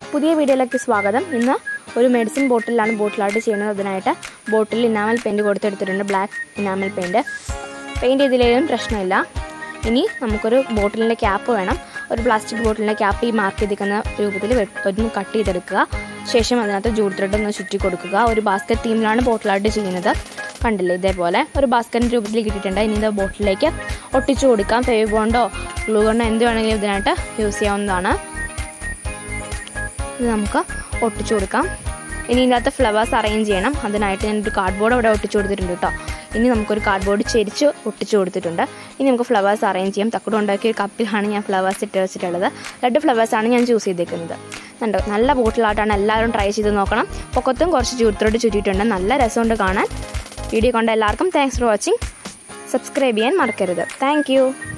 പുതിയ വീഡിയോയിലേക്ക് സ്വാഗതം ഇന്ന് ഒരു മെഡിസിൻ ബോട്ടിലാണ് ബോട്ടിൽ ആർട്ട് ചെയ്യുന്നത് അതിനായിട്ട് ബോട്ടിൽ ഇനാമൽ പെയിൻറ് കൊടുത്തെടുത്തിട്ടുണ്ട് ബ്ലാക്ക് ഇനാമൽ പെയിൻറ് പെയിൻറ് ചെയ്തില്ലെങ്കിലും പ്രശ്നമില്ല ഇനി നമുക്കൊരു ബോട്ടിലിൻ്റെ ക്യാപ്പ് വേണം ഒരു പ്ലാസ്റ്റിക് ബോട്ടിലിൻ്റെ ക്യാപ്പ് ഈ മാർക്ക് ചെയ്തിരിക്കുന്ന രൂപത്തിൽ വെ- ഒന്ന് കട്ട് ചെയ്തെടുക്കുക ശേഷം അതിനകത്ത് ജൂഡ് ത്രെഡ് ഒന്ന് ചുറ്റി കൊടുക്കുക ഒരു ബാസ്ക്കറ്റ് തീമിലാണ് ബോട്ടിൽ ആർട്ട് ചെയ്യുന്നത് കണ്ടില്ലേ ഇതേപോലെ ഒരു ബാസ്ക്കറ്റ് രൂപത്തിൽ കിട്ടിയിട്ടുണ്ട് ഇനി ഇത് ബോട്ടിലേക്ക് ഒട്ടിച്ചു കൊടുക്കാം ഫേവ് ബോണ്ടോ ഗ്ലൂ കൊണ്ടോ എന്ത് വേണമെങ്കിലും ഇതിനായിട്ട് യൂസ് ചെയ്യാവുന്നതാണ് ഇത് നമുക്ക് ഒട്ടിച്ചു കൊടുക്കാം ഇനി ഇതിനകത്ത് ഫ്ലവേഴ്സ് അറേഞ്ച് ചെയ്യണം അതിനായിട്ട് ഞാനൊരു കാർഡ്ബോർഡ് അവിടെ ഒട്ടിച്ചു കൊടുത്തിട്ടുണ്ട് കേട്ടോ ഇനി നമുക്കൊരു കാർഡ്ബോർഡ് ചെരിച്ച് ഒട്ടിച്ചു കൊടുത്തിട്ടുണ്ട് ഇനി നമുക്ക് ഫ്ലവേഴ്സ് അറേഞ്ച് ചെയ്യാം തക്കുട് ഉണ്ടാക്കിയ ഒരു കപ്പിലാണ് ഞാൻ ഫ്ലവേഴ്സ് ഇട്ട് വെച്ചിട്ടുള്ളത് രണ്ട് ഫ്ലവേഴ്സാണ് ഞാൻ ചൂസ് ചെയ്തേക്കുന്നത് കണ്ടോ നല്ല ബോട്ടിലായിട്ടാണ് എല്ലാവരും ട്രൈ ചെയ്ത് നോക്കണം പൊക്കത്തും കുറച്ച് ചുരുത്തോട് ചുറ്റിയിട്ടുണ്ട് നല്ല രസമുണ്ട് കാണാൻ വീഡിയോ കണ്ട എല്ലാവർക്കും താങ്ക്സ് ഫോർ വാച്ചിങ് സബ്സ്ക്രൈബ് ചെയ്യാൻ മറക്കരുത് താങ്ക്